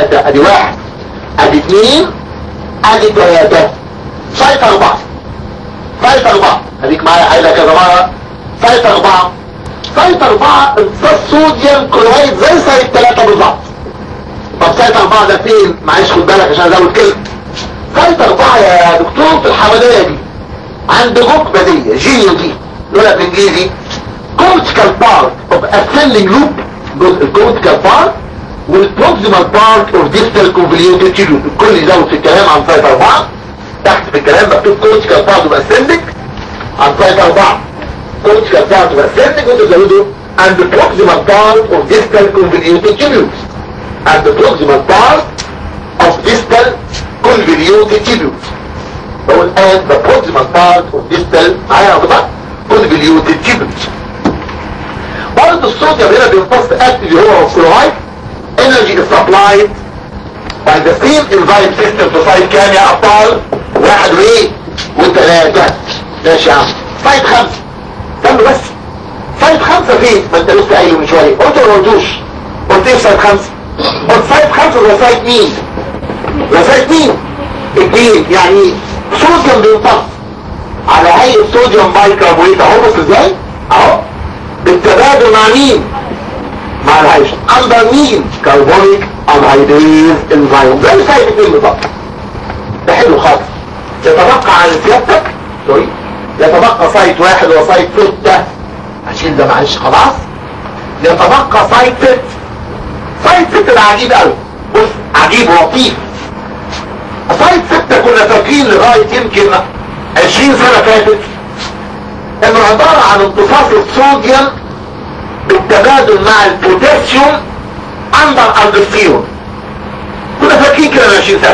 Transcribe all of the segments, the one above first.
ثلاثة ادي واحد ادي اثنين ادي ثلاثة سايت اربعة سايت اربعة هديك معايا عايزة كذا مرة سايت اربعة سايت اربعة امتصاص صوديوم كلورايد زي سايت ثلاثة بالظبط طب سايت اربعة ده فين معلش خد بالك عشان ازود كلمة سايت اربعة يا دكتور في الحوالية دي عند جوك بدية جينيو دي لولا بالانجليزي cortical part of ascending loop الكورتيكال بارت والبروكسيمال بارت اوف ديستال convoluted tubule الكل يزود في الكلام عن سايت اربعة تحت في الكلام مكتوب cortical part of ascending عن سايت اربعة cortical part of ascending وانتوا تزودوا and the proximal part of distal convoluted tubules and the proximal part of distal convoluted tubules بقول and the proximal part of distal معايا يا طبعا convoluted tubules برضه الصوديوم هنا بيمتص اكتف هو والكلورايد energy is supplied by the same enzyme system في سايت كام يا ابطال واحد وايه وثلاثة ماشي يا عم سايت خمسة استنوا بس سايت خمسة فين ما انت لسه قايله من شوية قلت ولا قلتوش قلت ايه في سايت خمسة قلت سايت خمسة ده سايت مين ده سايت مين اتنين يعني صوديوم بيمتص على هيئة صوديوم بايكربونات اهو بص ازاي اهو بالتبادل مع مين مع الهيدروجين اندر مين كربونيك انهيدريز انزيم زي سايت اتنين بالظبط ده حلو خالص يتبقى عن سيادتك سوري يتبقى سايت واحد وسايت ستة هشيل ده معلش خلاص يتبقى سايت ست سايت ست ده عجيب قوي بص عجيب ولطيف سايت ستة كنا فاكرين لغاية يمكن 20 سنة فاتت انه عبارة عن امتصاص الصوديوم بالتبادل مع البوتاسيوم اندر الدستيون كنا فاكرين كده من 20 سنة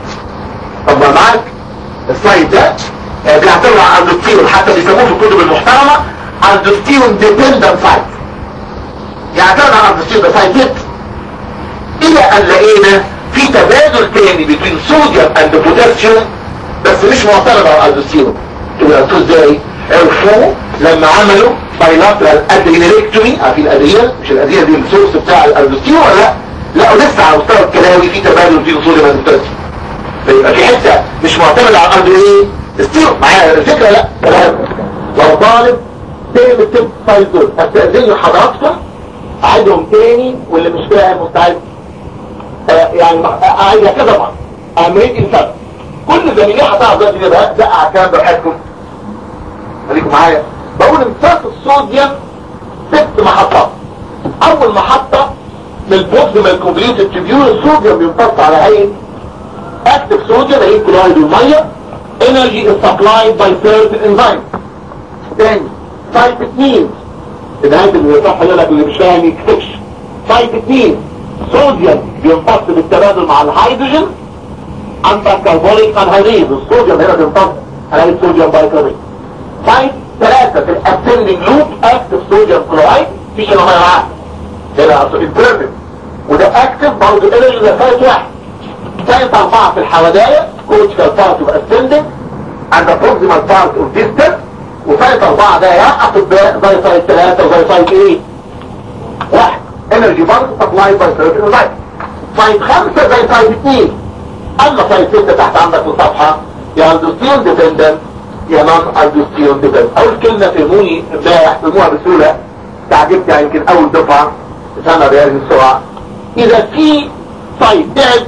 طب ما معاك السايت ده آه، بيعتمد على الدستيون حتى بيسموه في الكتب المحترمة الدستيون ديبندنت سايت يعتمد على الدستيون ده سايت ست الى ان لقينا في تبادل تاني بين صوديوم اند بوتاسيوم بس مش معتمد على الالدوستيرون تبقى انتوا ازاي عرفوه لما عملوا بايلاترال ادرينالكتومي عارفين الادرينال مش الادرينال دي السورس بتاع الالدوستيرون ولا لا لقوا لسه على مستوى الكلاوي في تبادل بين صوديوم اند بوتاسيوم فيبقى في حته مش معتمد على الارض ايه ستيرون معايا الفكره لا كلام لو طالب تاني التب فايل دول استاذن حضراتكم اعيدهم تاني واللي مش فاهم مستعد آه، يعني اعيدها كذا مره اهميه الفرق كل زميلي هتعرف دلوقتي ده بقى دقع الكلام ده بحياتكم خليكم معايا بقول امتصاص الصوديوم ست محطات اول محطة من البوكس من الكومبليوت تريبيول الصوديوم بيمتص على هيئة اكتف صوديوم هيئة كلورايد والمية energy is supplied by certain enzymes تاني سايت اتنين في نهاية الصفحة يقول لك اللي مش فاهم يكتبش سايت اتنين صوديوم بيمتص بالتبادل مع الهيدروجين انت كربونيك انهيدريز الصوديوم هنا بيمتص على الصوديوم بايكربونيك سايت ثلاثة في الاسندنج لوب اكتف صوديوم كلورايد مفيش الا ميه معاه هنا اصل انترنت وده اكتف برضه انرجي ده سايت واحد سايت اربعة في الحوادية كورتيكال بارت اوف اسندنج عند بروكسيمال بارت اوف ديستنس وسايت اربعة ده يا اطباء زي سايت ثلاثة وزي سايت ايه واحد انرجي برضه سبلاي باي سيرفيس سايت سايت خمسة زي سايت اثنين اما سايت ستة تحت عندك في الصفحة يا الدوستيون ديبندنت يا نون الدوستيون ديبندنت اول كلمة فهموني امبارح فهموها بسهولة تعجبت يعني يمكن اول دفعة سنة بهذه السرعة اذا في سايت تعب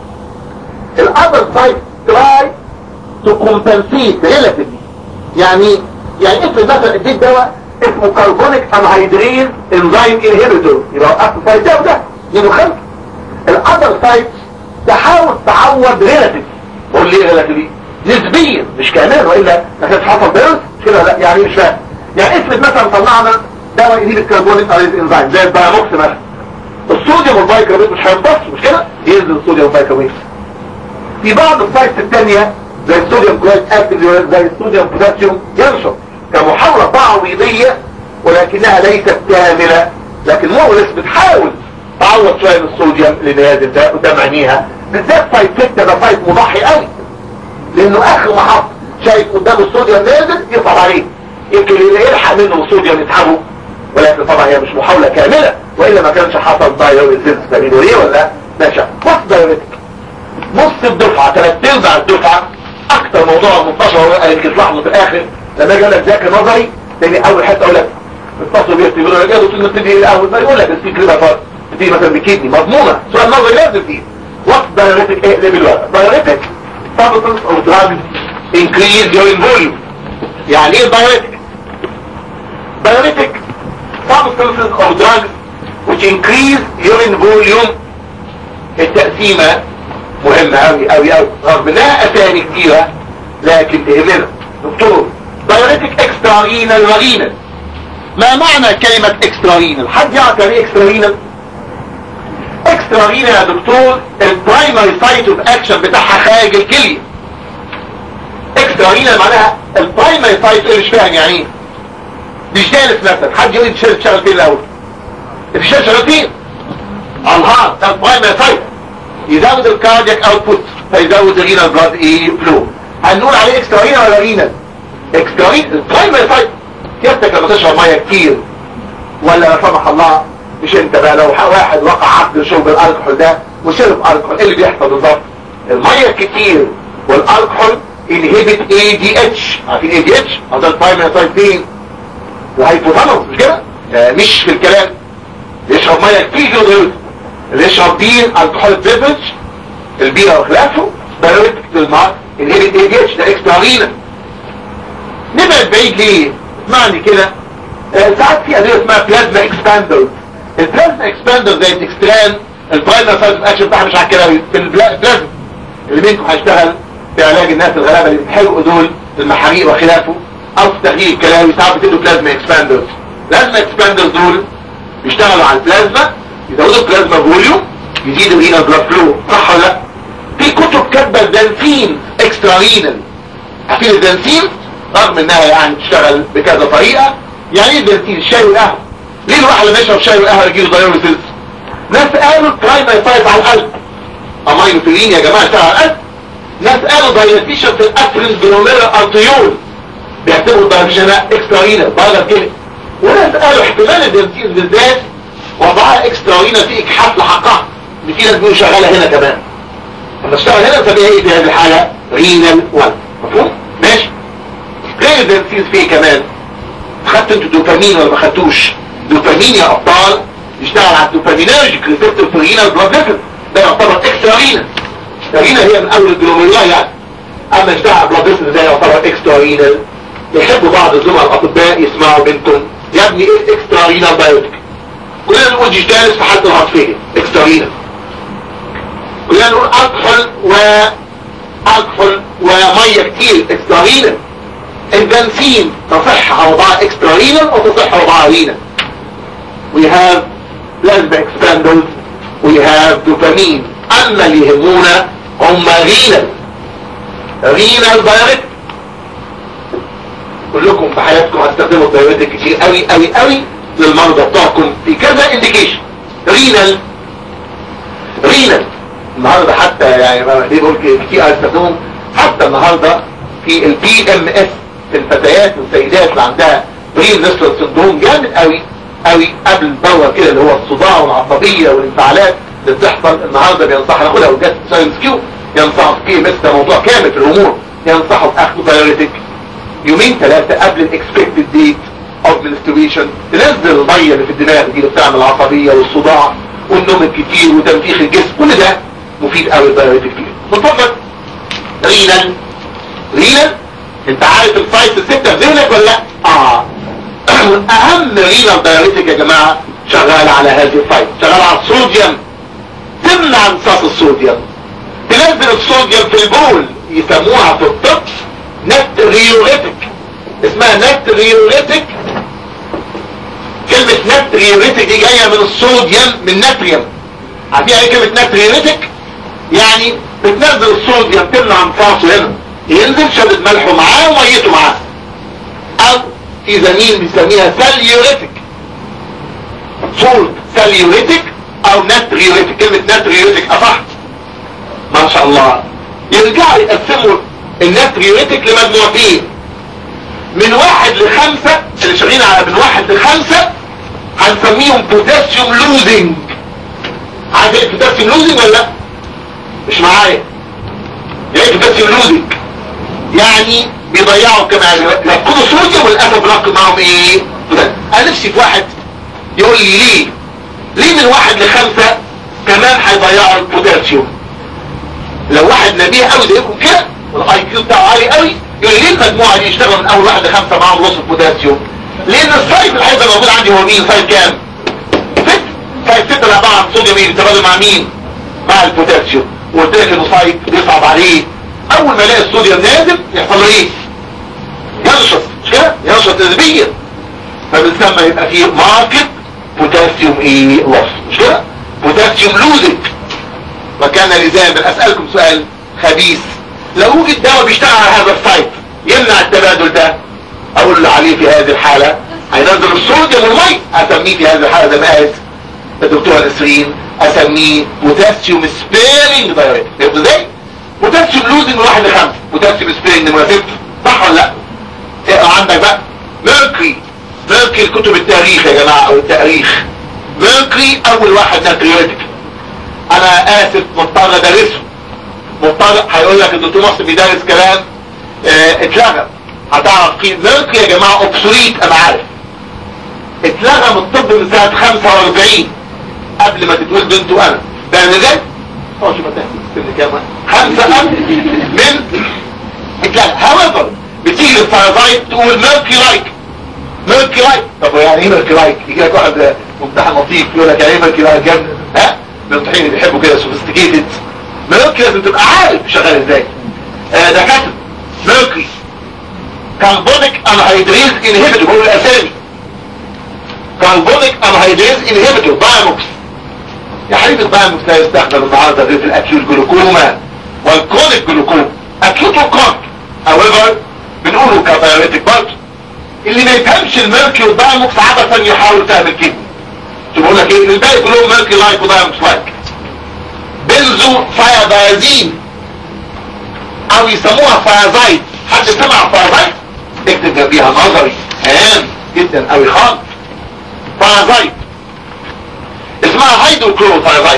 الاذر سايت تراي تو كومبنسيت ريلاتيفلي يعني يعني افرض مثلا اديت دواء اسمه كربونيك انهيدريز انزيم انهبيتور يبقى وقفت سايت ده وده يبقى خمسة الاذر سايت تحاول تعوض ريلاتيف قول لي ريلاتيف نسبيا مش كامل والا ما كانش حصل بيرز مش كده لا يعني مش فاهم يعني افرض مثلا طلعنا دواء يجيب الكربونيك انهيدريز انزيم زي البياموكس مثلا الصوديوم والبايكربونات مش هينبص مش كده ينزل الصوديوم والبايكربونات في بعض السايتس الثانيه زي الصوديوم كلورايد اكتف زي الصوديوم بوتاسيوم ينشط كمحاولة تعويضية ولكنها ليست كاملة لكن مورس بتحاول تعوض شوية من الصوديوم اللي نازل ده قدام عينيها بالذات سايت 6 ده سايت مضحي قوي لانه اخر محط شايف قدام الصوديوم نازل يصعب عليه يمكن اللي يلحق منه الصوديوم يسحبه ولكن طبعا هي مش محاولة كاملة والا ما كانش حصل دايو الزنس تعملوا ايه ولا ماشي وات دايوريتك نص الدفعة ثلاث ارباع الدفعة اكتر موضوع منتشر هو قالت تلاحظوا في الاخر لما اجي اقول لك ذاكر نظري لان اول حته اقول لك اتصلوا بيه يقولوا لك يا دكتور نبتدي الاول ما يقول لك في كده فرق دي مثلا بكيدني مضمونه سؤال نظري لازم فيه وات دايوريتك ايه اللي بالورقه دايوريتك substance or drug increase your volume يعني ايه diuretic diuretic substances or drugs which increase urine volume التقسيمة مهمة اوي اوي اوي رغم انها اسامي كتيرة لكن تهمنا دكتور diuretic extra renal renal ما معنى كلمة extra renal حد يعرف يعني ايه extra renal اكسترا رينا يا دكتور البرايمري سايت اوف اكشن بتاعها خارج الكليه اكسترا رينا معناها البرايمري سايت اللي مش فاهم يعني ايه مش جالس نفسك حد يقول لي تشتغل تشتغل فين الاول التشتغل شغال فين على الهارت ده البرايمري سايت يزود الكاردياك اوتبوت فيزود الرينال بلاد ايه فلو هنقول عليه اكسترا رينا ولا رينال اكسترا رينا البرايمري سايت يفتك لما تشرب ميه كتير ولا لا سمح الله مش انت بقى لو واحد وقع عقد شرب الالكحول ده وشرب الكحول ايه اللي بيحصل بالظبط الميه الكتير والالكحول انهبت اي دي اتش عارفين اي دي اتش ده البرايمري سايت فين الهايبوثالاموس مش كده آه مش في الكلام يشرب ميه كتير كده اللي يشرب بير الكحول بيفج البيره وخلافه دايركت للماء انهبت اي دي اتش ده اكسترا رينا نبعد بعيد ليه معنى كده آه ساعات في ادويه اسمها بلازما اكسباندرز البلازما اكسباندر زي التكستران البرايمر سايت اكشن بتاعها مش على الكلاوي في البلازما اللي منكم هيشتغل في علاج الناس الغلابه اللي بيتحرقوا دول المحاريق وخلافه او في تغيير الكلاوي ساعات بتدوا بلازما اكسباندرز بلازما اكسباندرز دول بيشتغلوا على البلازما يزودوا البلازما فوليوم يزيد الرينال بلاد فلو صح ولا لا في كتب كاتبه الدنسين اكسترا رينال عارفين الدنسين رغم انها يعني بتشتغل بكذا طريقه يعني ايه الدنسين الشاي والقهوه ليه الواحد لما يشرب شاي والقهوه يجيله دايوريسيس ناس قالوا برايمري سايت على القلب امينوفيلين يا جماعه اشتغل على القلب ناس قالوا دايلاتيشن في الافرين جلوميرا ارتيول بيعتبروا الدايلاتيشن اكسترا رينا بره كده وناس قالوا احتمال الدنسين بالذات وضعها اكسترا رينا في اكحاف لحقها ان في ناس بيقولوا شغاله هنا كمان لما اشتغل هنا نسميها ايه في هذه الحاله رينال 1 مفهوم ماشي غير الدنسين فيه كمان خدت انتوا دوبامين ولا ما خدتوش دوبامين يا ابطال يشتغل على الدوبامينرجيك ريسبتور في الرينال بلاد فيسل ده يعتبر اكسترا رينال الرينال هي من اول الجلوميرولا يعني اما يشتغل على بلاد فيسل ده يعتبر اكسترا رينال يحبوا بعض الزملاء الاطباء يسمعوا بنتهم يا ابني ايه اكسترا رينال بايوتيك كلنا نقول جيجالس في حالة العطفية اكسترا رينال كلنا نقول الكحول و الكحول وميه كتير اكسترا رينال البنزين تصح اوضاع اكسترا رينال وتصح اوضاع رينال we have plasma expanders we have dopamine اما اللي يهمونا هم رينال رينال دايركت كلكم في حياتكم هتستخدموا الدايركت كتير قوي قوي قوي للمرضى بتوعكم في كذا انديكيشن رينال رينال النهارده حتى يعني ليه بقول كتير هتستخدمهم حتى النهارده في البي ام اس في الفتيات والسيدات اللي عندها برين نسلر سندروم جامد قوي قوي قبل الدورة كده اللي هو الصداع والعصبية والانفعالات اللي بتحصل النهاردة بينصح ناخدها وجات ساينس كيو ينصحوا في بس ده موضوع كامل في الامور ينصحوا باخذ دايوريتك يومين ثلاثة قبل الاكسبكتد ديت اوف منستريشن تنزل المية اللي في الدماغ دي اللي بتعمل العصبية والصداع والنوم الكتير وتنفيخ الجسم كل ده مفيد قوي الدايوريتك فيه متفق رينال رينال انت عارف السايت الستة في ذهنك ولا لا اه اهم رينال دايوريتك يا جماعة شغال على هذه السايت شغال على الصوديوم تمنع امتصاص الصوديوم تنزل الصوديوم في البول يسموها في الطب نتريوريتك اسمها نتريوريتك كلمة نتريوريتك دي جاية من الصوديوم من نتريوم عارفين ايه كلمة نتريوريتك يعني بتنزل الصوديوم تمنع امتصاصه هنا ينزل شدد ملحه معاه وميته معاه او في زميل بيسميها ساليوريتك سولت ساليوريتك او نتريوريتك كلمة نتريوريتك اصح ما شاء الله يرجعوا يقسموا النتريوريتك لمجموعتين من واحد لخمسة اللي شغالين على من واحد لخمسة هنسميهم بوتاسيوم لوزنج عارف ايه البوتاسيوم بوتاسيوم لوزنج ولا لا مش معايا يعني بوتاسيوم لوزنج يعني بيضيعوا كمان يفقدوا صوديوم والاسف بنفقد معاهم ايه انا نفسي في واحد يقول لي ليه ليه من واحد لخمسة كمان هيضيعوا البوتاسيوم لو واحد نبيه قوي زيكم كده والاي كيو بتاعه عالي قوي يقول ليه المجموعه دي يشتغل من اول واحد لخمسه معاهم نص البوتاسيوم لان السايت اللي هيبقى موجود عندي هو مين سايت كام ست سايت ستة اللي عباره عن صوديوم ايه بيتبادل مع مين مع البوتاسيوم وقلت لك انه سايت بيصعب عليه اول ما يلاقي الصوديوم نازل يحصل له ايه ينشط مش كده ينشط نسبيا فبنسمى يبقى فيه ماركت بوتاسيوم ايه لوس مش كده بوتاسيوم لوزنج وكان لزاما اسالكم سؤال خبيث لو وجد دواء بيشتغل على هذا السايت يمنع التبادل ده اقول له عليه في هذه الحالة هينزل الصوديوم والمي اسميه في هذه الحالة زي ما قالت الدكتورة نسرين اسميه بوتاسيوم سبيرنج دايركت فهمت ازاي؟ بوتاسيوم لوزنج من واحد لخمسة بوتاسيوم سبيرنج نمرة ستة صح ولا لا؟ اقرا عندك بقى ميركري ميركري كتب التاريخ يا جماعة او التاريخ ميركري اول واحد ناتريوتيك انا اسف مضطر ادرسه مضطر هيقول لك الدكتور مصر بيدرس كلام اه اتلغى هتعرف قيمة ميركري يا جماعة اوبسوليت انا عارف اتلغى من الطب من سنة 45 قبل ما تتولد بنته انا فاهم ازاي؟ هو شوف سن كام خمسة قبل من اتلغى however بتيجي للفايزايت تقول ميركري لايك ميركري لايك طب يعني ايه ميركري لايك؟ يجي لك واحد ممتحن لطيف يقول لك يعني ايه ميركري لايك جنب ها؟ الممتحنين اللي بيحبوا كده سوفيستيكيتد ميركري لازم تبقى عارف شغال ازاي آه ده كاتب ميركري كاربونيك انهيدريز انهبيتور هو الاسامي كاربونيك انهيدريز انهبيتور بايموكس يا حبيبي البايموكس لا يستخدم النهارده غير في الاكيوت جلوكوما والكرونيك جلوكوما اكيوت وكرونيك however بنقوله كبايوريتك برضه اللي ما يفهمش الميركي والبايموكس عبثا يحاول فهم الكلمه تقول لك ايه الباقي كلهم ميركي لايك وبايموكس لايك بنزو فايادايزين او يسموها فايازايد حد سمع فايازايد اكتب جنبيها نظري هام جدا قوي خالص فايازايد اسمها هيدروكلوروثايزايد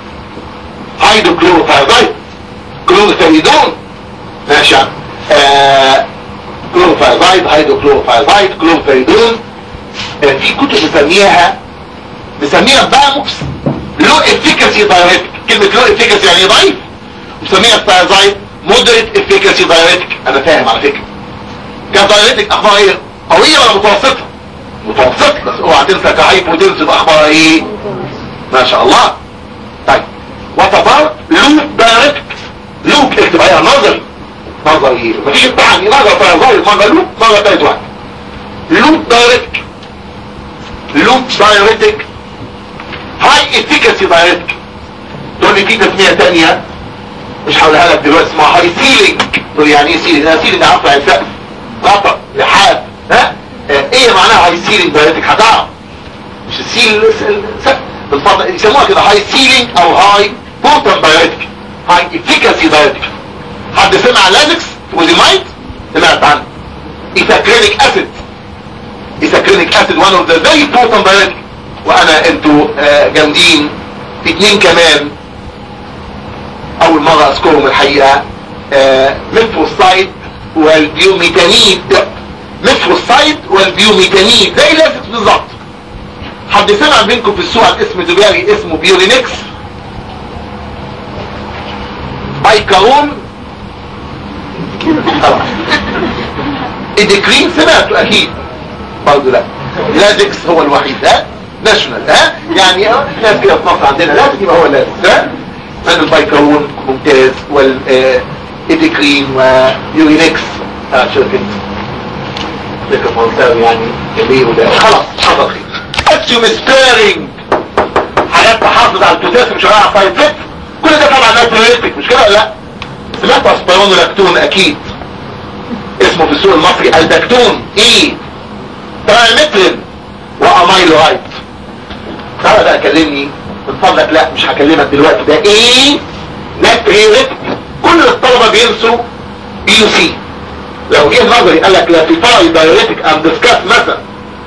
هيدروكلوروثايزايد كلوروثايدون ماشي آه كلوروثايزايد هيدروكلوروثايزايد كلوروثايدون آه في كتب مسميها مسميها باموكس لو افيكاسي دايركت كلمة لو افيكاسي يعني ضعيف مسميها الثايزايد مودريت افيكاسي دايركت انا فاهم على فكرة كان دايركتك اخبارها ايه قوية ولا متوسطة متوسطة بس اوعى تنسى كهيب وتنسى اخبارها ايه ما شاء الله طيب وتفار لوب دايركت لوب اكتب عليها نظري نظري مفيش امتحان نظر ثايزايد مرة لوب مرة تالت واحد لوب دايركت لوب دايركتك هاي افيكاسي دايركت تقول لي في تسمية تانية مش هقولها لك دلوقتي اسمها هاي سيلينج تقول يعني ايه سيلينج انا سيلينج عارفه على السقف غطا لحاد ها اه ايه معناها هاي سيلينج دايركتك هتعرف مش السيل السقف بالفضل يسموها كده هاي سيلينج او هاي بوتن دايركتك هاي افيكاسي دايركتك حد سمع لازكس وزيمايت سمعت عنه ايثاكرينيك اسيد ايثاكرينيك اسيد one of the very potent diuretic وانا انتوا آه جامدين في اتنين كمان اول مرة اذكرهم الحقيقة آه ميثروسايد والبيوميتانيد ميثروسايد والبيوميتانيد زي لازكس بالظبط حد سمع منكم في السوق عن اسم تجاري اسمه بيورينكس بايكارون اديكرين سمعته اكيد برضه لا لازكس هو الوحيد ها ناشونال ها يعني ناس كده في مصر عندنا لازم يبقى هو لازكس ها من البايكارون ممتاز والاديكرين ويورينكس اه شركة شركة فرنساوي يعني جميل وده خلاص حصل خير اسيوم سبيرنج حاجات تحافظ على البوتاسيوم شغال على فايفت كل ده طبعا ناتريتك مش كده ولا لا سمعت اسبرون لاكتون اكيد اسمه في السوق المصري الدكتون ايه ترايمترين وامايلو رايت تعالى بقى كلمني من فضلك لا مش هكلمك دلوقتي ده ايه ناتريتك كل الطلبة بينسوا بي يو سي لو جه نظري قال لك لاتيفاي دايريتك ام ديسكاس مثلا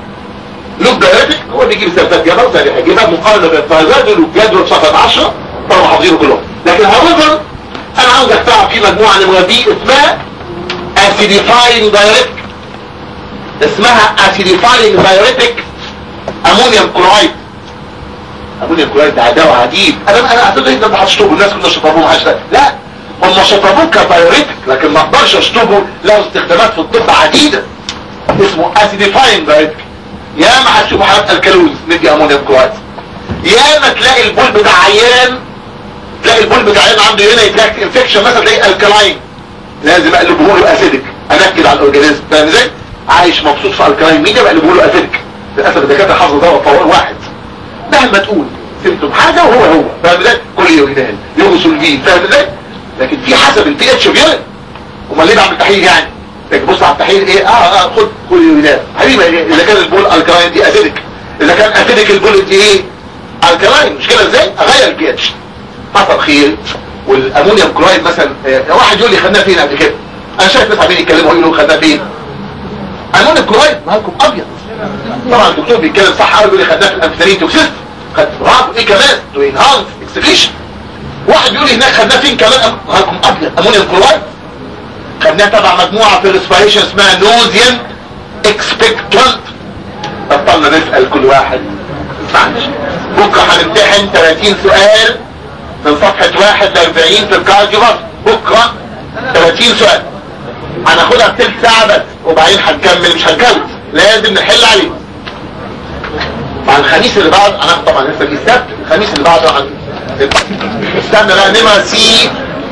لوب دايريتك هو بيجيب سلفات جبل زي هيجيبها مقارنة بالفايزات والجدول صفحة 10 طب طالما حافظينه كلهم لكن هاويفر انا عاوزك تعرف في مجموعه نمره دي اسمها اسيديفاينج دايركت اسمها اسيديفاينج دايركت امونيوم كلورايد امونيوم كلورايد ده دواء عديد انا انا اعتقد ان انت هتشطبه الناس كلها شطبوه محدش لا هم شطبوه كدايركت لكن ما اقدرش اشطبه له استخدامات في الطب عديده اسمه اسيديفاينج دايركت يا ما هتشوفوا حالات الكالوز ندي امونيوم كلورايد يا ما تلاقي البول بتاع عيان تلاقي البول بتاع عيان عنده هنا يتراكت انفكشن مثلا تلاقي الكلاين لازم اقلبه له اسيدك انكد على الاورجانيزم فاهم ازاي عايش مبسوط في الكلاين ميديا بقلبه له اسيدك للاسف الدكاتره حافظوا دواء فوار واحد مهما تقول سمتم حاجه وهو هو فاهم ازاي كل يورينال يوصل فاهم ازاي لكن في حسب البي اتش بيرن امال ليه بعمل تحليل يعني لكن بص على التحليل ايه اه اه خد كل يورينال حبيبي اذا كان البول الكلاين دي اسيدك اذا كان اسيدك البول دي ايه الكلاين مش كده ازاي اغير البي اتش حصل خير والامونيوم كلورايد مثلا آه، واحد يقول لي خدناه فين قبل كده انا شايف ناس عمالين يتكلموا يقولوا خدناه فين امونيوم كلورايد مالكم ابيض طبعا الدكتور بيتكلم صح قوي يقول لي خدناه في الامفيتامين توكسيست خد برافو ايه كمان تو انهانس اكسكريشن واحد يقول لي هناك خدناه فين كمان مالكم ابيض امونيوم كلورايد خدناه تبع مجموعه في الريسبيريشن اسمها نوزيان اكسبكتونت بطلنا نسال كل واحد معلش بكره هنمتحن 30 سؤال من صفحة واحد ل 40 في الكارديو بكرة 30 سؤال هناخدها بتلت ساعة بس وبعدين هنكمل مش هنكمل لازم نحل عليه مع الخميس اللي بعد انا طبعا لسه في السبت الخميس اللي بعده عن استنى بقى نمرة سي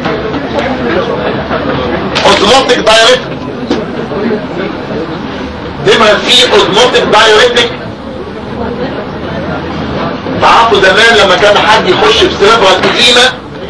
اوزموتيك دايركت نمرة سي اوزموتيك دايركت تعرفوا زمان لما كان حد يخش في سيربرال اديمه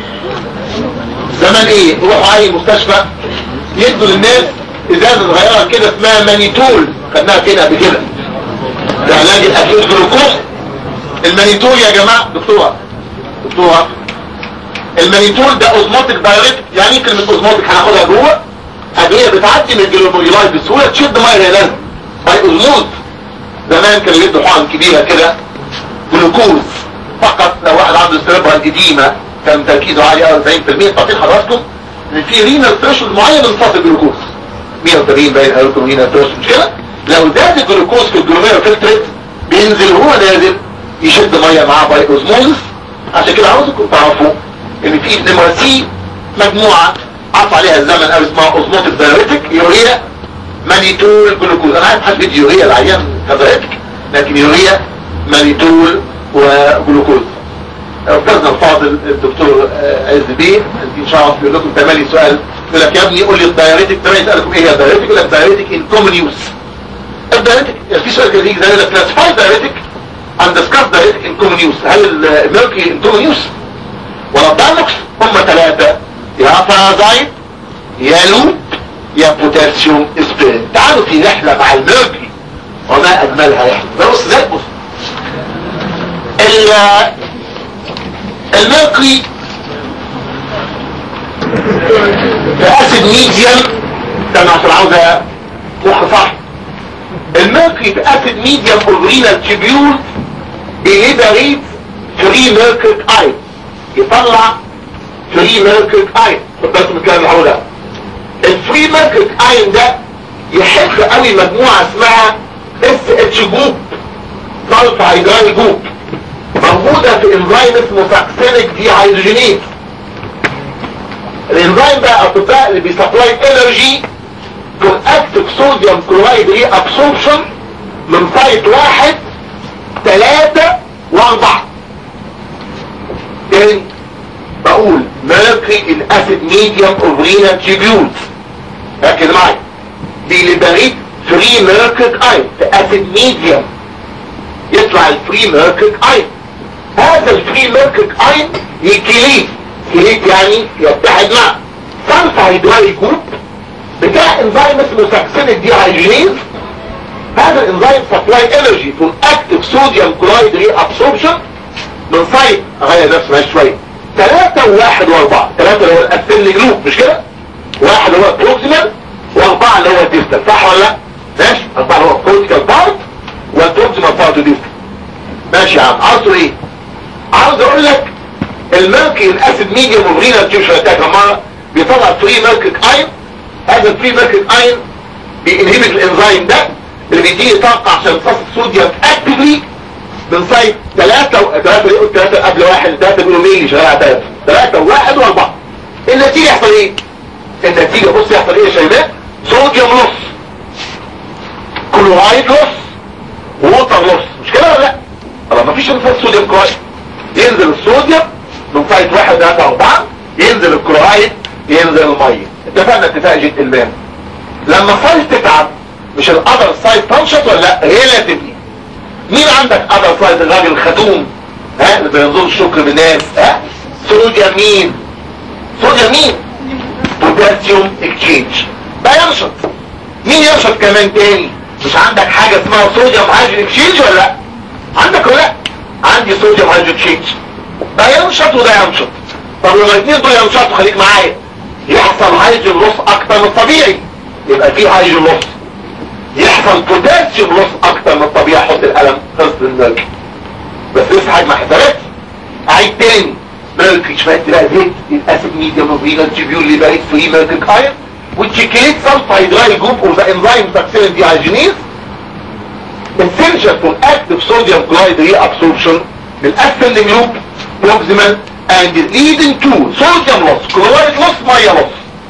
زمان ايه يروحوا اي مستشفى يدوا للناس ازازه صغيره كده اسمها مانيتول خدناها فين قبل كده ده علاج الاكل الجلوكوز المانيتول يا جماعه دكتوره دكتوره المانيتول ده اوزموتيك دايركت يعني ايه كلمه اوزموتيك هناخدها جوه ادويه بتعدي من الجلوكولايت بسهوله تشد ميه لازم باي اوزموز زمان كانوا يدوا حقن كبيره كده جلوكوز فقط لو واحد عنده سيربرال اديمه كان تركيزه عالي 40% فاكرين حضراتكم ان في رينال ثريشولد معين من صوت الجلوكوز 180 باين قالوا لكم رينال ثريشولد مش كده لو زاد الجلوكوز في الجلوميرو فلترت بينزل وهو نازل يشد ميه معاه باي اوزموز عشان كده عاوزكم تعرفوا ان في نمره سي مجموعه عطى عليها الزمن او اسمها اوزموتيك دايريتك يوريا مانيتول جلوكوز انا عارف حد بيدي يوريا العيان كدايريتك لكن يوريا مانيتول وجلوكوز استاذنا الفاضل الدكتور عز بيه ان شاء الله يقول لكم تمالي سؤال يقول لك يا ابني قول لي الدايريتك تمام يسالكم ايه هي الدايريتك يقول لك دايريتك ان كومن يوز الدايريتك يعني في سؤال كده يجي زي لك كلاسيفاي دايريتك اند ديسكاس دايريتك ان كومن يوز هل الميركي ان كومن يوز ولا الدايلوكس هم ثلاثه يا فازايد يا لوب يا بوتاسيوم اسبرين تعالوا في رحله مع الميركي وما اجملها رحله ده بص زي بص الميركوري في اسيد ميديم كان عشان عاوزة مخ صح الميركوري في اسيد ميديم اورينال تيبيول بيليبريت فري ميركوريك اين يطلع فري ميركوريك اين خد بالك من الكلام اللي هقوله الفري ميركوريك اين ده يحب قوي مجموعه اسمها اس اتش جروب سلفا هيدرايل جروب موجودة في انزيم اسمه ساكسينيك دي هيدروجينيز الانزيم ده اطباء اللي بيسبلاي انرجي تو اكتف صوديوم كلورايد ري ابسوربشن من سايت واحد ثلاثة واربعة تاني بقول ميركري الاسيد ميديوم اوفرينا تيبيولز ركز معايا بيليبريت فري ميركريك اين في اسيد ميديوم يطلع الفري ميركريك اين هذا الفري ميركريك اين يكليت كليت يعني يتحد مع سلفا هيدرالي جروب بتاع انزيم اسمه ساكسينيك دي هيدروجينيز هذا الانزيم سبلاي انرجي فروم اكتف صوديوم كلورايد ري ابسوربشن من سايت اغير نفسي شويه ثلاثة وواحد واربعة ثلاثة اللي هو الاسفل جروب مش كده واحد اللي هو البروكسيمال واربعة اللي هو الديستال صح ولا لا ماشي اربعة اللي هو الكورتيكال بارت والبروكسيمال بارت ديستال ماشي يا عم عاوز ايه عاوز اقول لك المركز الميركي الاسيد ميديوم اوف تيوب شويه كمان بيطلع فري ميركيك اين هذا الفري ميركيك اين بينهبت الانزيم ده اللي بيديني طاقه عشان امتصاص الصوديوم اكتفلي من سايت ثلاثة ثلاثة ليه قلت ثلاثة قبل واحد ثلاثة بيقولوا ميلي شغال على ثلاثة ثلاثة وواحد واربعة النتيجة يحصل ايه؟ النتيجة بص يحصل ايه يا شباب؟ صوديوم لص كلورايد لص ووتر لص مش كده ولا لا؟ طب ما فيش انفاس صوديوم كلورايد ينزل الصوديوم من سايت واحد ثلاثة أربعة ينزل الكلورايد ينزل المية اتفقنا اتفاق جيت البان لما سايت تتعب مش الأذر سايت تنشط ولا لا؟ ريلاتيفلي مين عندك أذر سايت الراجل الخدوم ها اللي بينظر الشكر بالناس ها؟ صوديوم مين؟ صوديوم مين؟ بوتاسيوم اكتشينج ده ينشط مين ينشط كمان تاني؟ مش عندك حاجة اسمها صوديوم هيدروجين اكتشينج ولا لا؟ عندك ولا لا؟ عندي صوديوم هيدروجين اكتشينج ده ينشط وده ينشط طب لما الاثنين دول ينشطوا خليك معايا يحصل هيدروجين لوس اكتر من الطبيعي يبقى في هيدروجين لوس يحصل بوتاسيوم لوس اكتر من الطبيعي حط القلم خلص الملك بس لسه حاجه ما حصلتش اعيد تاني ملك شويه تلاقي زيت الاسيد ميديوم اوف تيبيول اللي بقيت فري ملك اير والشيكليت سلفايدرايل جروب اوف ذا انزيم سكسين ديهايجينيز essential for active sodium chloride reabsorption للاسفل لوب proximal and is leading to sodium loss chloride loss ميه loss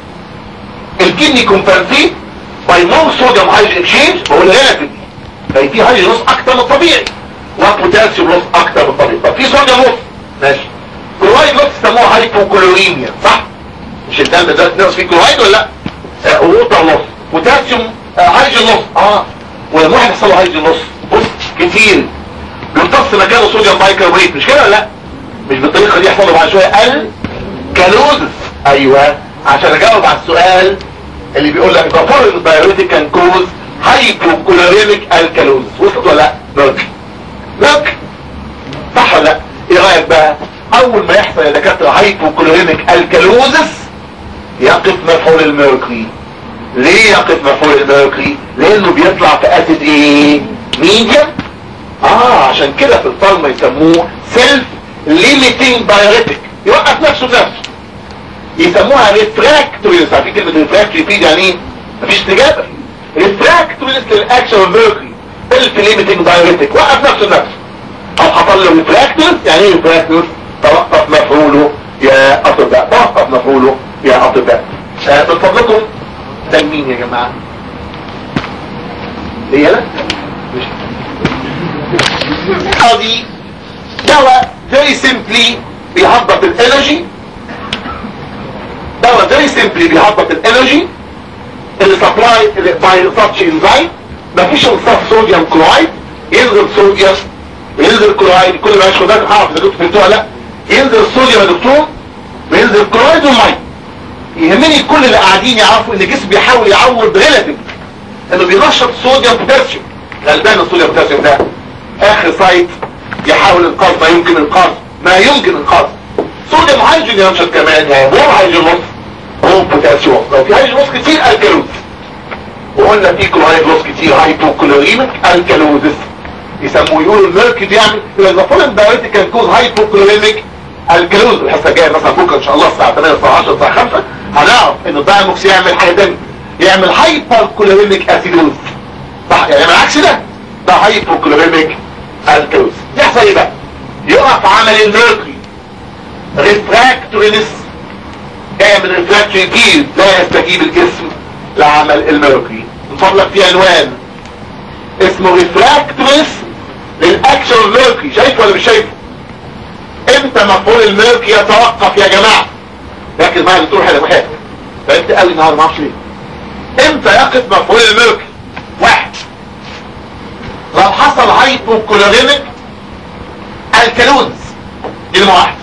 الكدني كومبنسيت باي more sodium hydrogen exchange هو relative فهي في هايدروجين لوس اكتر من الطبيعي وبوتاسيوم لوس اكتر من الطبيعي طب في صوديوم لوس ماشي كلورايد لوس يسموها هايبوكلوريميا صح مش الدم ده ناقص فيه كلورايد ولا لا آه ووتر لوس بوتاسيوم آه هايدروجين لوس اه ولما واحد يحصل له هايدروجين لوس بص كتير بيمتص مكانه صوديوم بايكربونات مش كده ولا لا مش بالطريقه دي يحصل له بعد شويه الكالوزس ايوه عشان اجاوب على السؤال اللي بيقول لك the foreign diuretic can cause hypochloremic alkalosis وصلت ولا لا لوك لوك صح ولا لا ايه رايك بقى اول ما يحصل يا دكاتره hypochloremic alkalosis يقف مفعول الميركوري ليه يقف مفعول الميركوري لانه بيطلع في اسيد ايه ميديم اه عشان كده في الفارما يسموه سيلف ليميتنج دايريتك يوقف نفسه بنفسه يسموها ريفراكتوري عارفين كلمه ريفراكتوري في يعني ايه مفيش استجابه ريفراكتوري للاكشن الميركوري سيلف ليميتنج دايريتك وقف نفسه بنفسه او حصل له ريفراكتور يعني ايه ريفراكتور توقف مفعوله يا اطباء توقف مفعوله يا اطباء آه من فضلكم ده مين يا جماعه هي لا مش ادي دواء very simply بيهبط الانرجي دواء very simply بيهبط الانرجي اللي سبلاي باي ساتش انزايم مفيش انصاف صوديوم كلورايد ينزل صوديوم وينزل كلورايد كل ما يشخد ده هعرف اذا كنت فهمتوها لا ينزل الصوديوم يا دكتور وينزل الكلورايد والميه يهمني كل اللي قاعدين يعرفوا ان الجسم بيحاول يعوض ريلاتيف انه بينشط صوديوم بوتاسيوم غلبان الصوديوم بوتاسيوم ده اخر سايت يحاول انقاذ ما يمكن انقاذ ما يمكن انقاذ صوديوم هيدروجين ينشط كمان يعني هو هيدروجين نص هو بوتاسيوم لو في هيدروجين نص كتير الكالوز وقلنا في كلورايد نص كتير هايبوكلوريميك الكالوزس يسموه يقولوا الميركي بيعمل اذا فولن دايريتك كان كوز هايبوكلوريميك الكالوز الحصه الجايه مثلا بكره ان شاء الله الساعه 8 الساعه 10 الساعه 5 هنعرف ان الدايموكس يعمل حاجه ثانيه يعمل هايبر كلوريميك اسيدوز صح يعني العكس ده ده هايبوكلوريميك الكالوز يحصل ايه بقى يقف عمل الميركوري ريفراكتورينس جايه من ريفراكتوري جيل لا يستجيب الجسم لعمل الميركوري من فضلك في عنوان اسمه ريفراكتورينس للاكشن الميركوري شايفه ولا مش شايفه امتى مفعول الميركوري يتوقف يا جماعه ركز معايا دكتور حلو واحد فهمت قوي النهارده ما اعرفش ليه امتى يقف مفعول الميركوري واحد لو حصل هايبوكولوريميك الكالوز دي نمرة واحد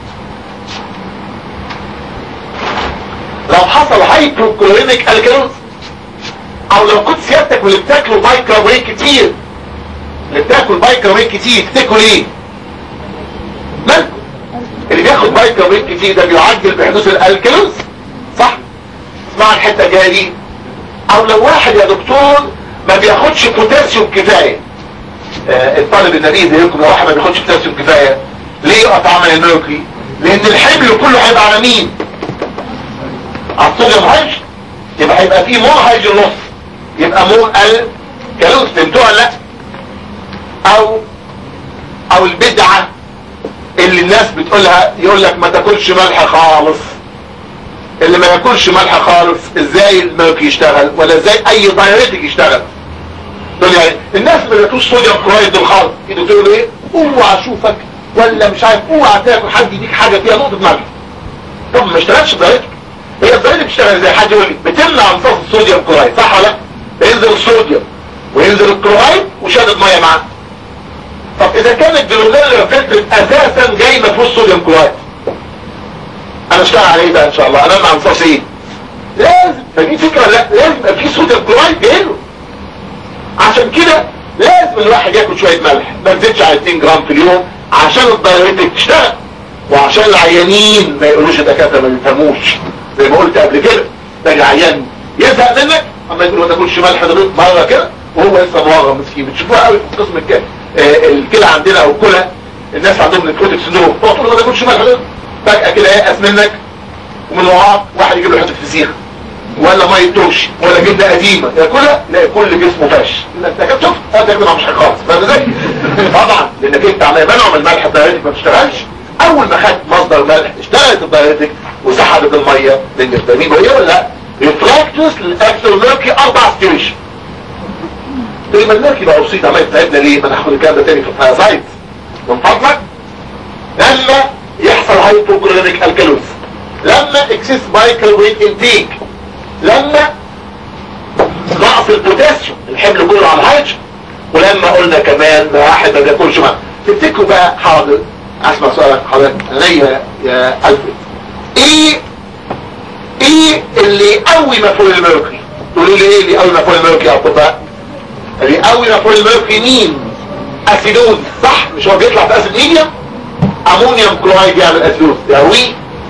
لو حصل هايبوكولوريميك الكالوز او لو كنت سيادتك من اللي بتاكلوا بايكربونات كتير اللي بتاكل بايكربونات كتير تاكل ايه مالكم اللي بياخد بايكربونات كتير ده بيعجل بحدوث الالكالوز صح اسمع الحته الجايه دي او لو واحد يا دكتور ما بياخدش بوتاسيوم كفايه آه الطالب النبي زيكم لو واحد ما بياخدش بوتاسيوم كفايه ليه يقف عمل الميركوري لان الحمل كله هيبقى على مين على الصوديوم هيدروجين يبقى هيبقى فيه مور هيدروجين نص يبقى مور الكالوز فهمتوها لا او او البدعة اللي الناس بتقولها يقول لك ما تاكلش ملح خالص اللي ما ياكلش ملح خالص ازاي الملك يشتغل ولا ازاي اي دايريتك يشتغل دول يعني الناس ما ياكلوش صوديوم كلورايد دول خالص يجوا تقولوا ايه اوعى اشوفك ولا مش عارف اوعى تاكل حد يديك حاجه فيها نقطه ملح طب ما اشتغلش دايريتك هي الدايريتك بتشتغل زي حد يقول لي بتمنع امتصاص الصوديوم كلورايد صح ولا لا ينزل الصوديوم وينزل الكلورايد وشادد ميه معاه طب اذا كانت جلوميرولار فلتر اساسا جاي ما فيهوش صوديوم كلورايد انا اشتغل عليه بقى ان شاء الله انا مع امتصاص ايه لازم فدي فكره لا لازم يبقى في صوديوم كلورايد جايله عشان كده لازم الواحد ياكل شويه ملح ما تزيدش على 2 جرام في اليوم عشان الدايريتك تشتغل وعشان العيانين ما يقولوش الدكاتره ما بيفهموش زي ما قلت قبل كده ده عيان يزهق منك اما يقول ما تاكلش ملح ده مره كده وهو لسه مواغم مسكين بتشوفوها قوي في قسم الكلى آه الكلى عندنا او الكلى الناس عندهم نيكروتيك سندروم تقول له ما تاكلش ملح ده فجاه كده ييأس منك ومن وراك واحد يجيب له حته فسيخ ولا ميه توش ولا جبنه قديمه ياكلها لا كل جسمه فاش لا انت كده شفت هذا ياكل مش حاجه خالص فاهم ازاي طبعا لانك انت عمال منعم الملح الدايرتك ما بتشتغلش اول ما خدت مصدر ملح اشتغلت الدايرتك وسحبت الميه لان الفيتامين وهي ولا لا ريفراكتوس للاكثر ميركي اربع ستيشن لما الميركي بقى بسيط عمال يتعبنا ليه ما ناخد الكلام ده تاني في الفايزايت من فضلك لما يحصل هايبوكلوريك الكالوز لما اكسس بايكربونات انتيك لما نقص البوتاسيوم الحمل كله على الهيدروجين ولما قلنا كمان ما واحد ما بياكلش ماء تفتكروا بقى حاضر اسمع سؤالك حضرتك عليا يا الفريد ايه ايه اللي يقوي مفعول الميركوري تقولوا لي ايه اللي يقوي مفعول الميركوري يا اطباء اللي يقوي مفعول الميركوري مين اسيدوز صح مش هو بيطلع في اسيد ميديوم امونيوم كلورايد يعمل اسيدوز يقويه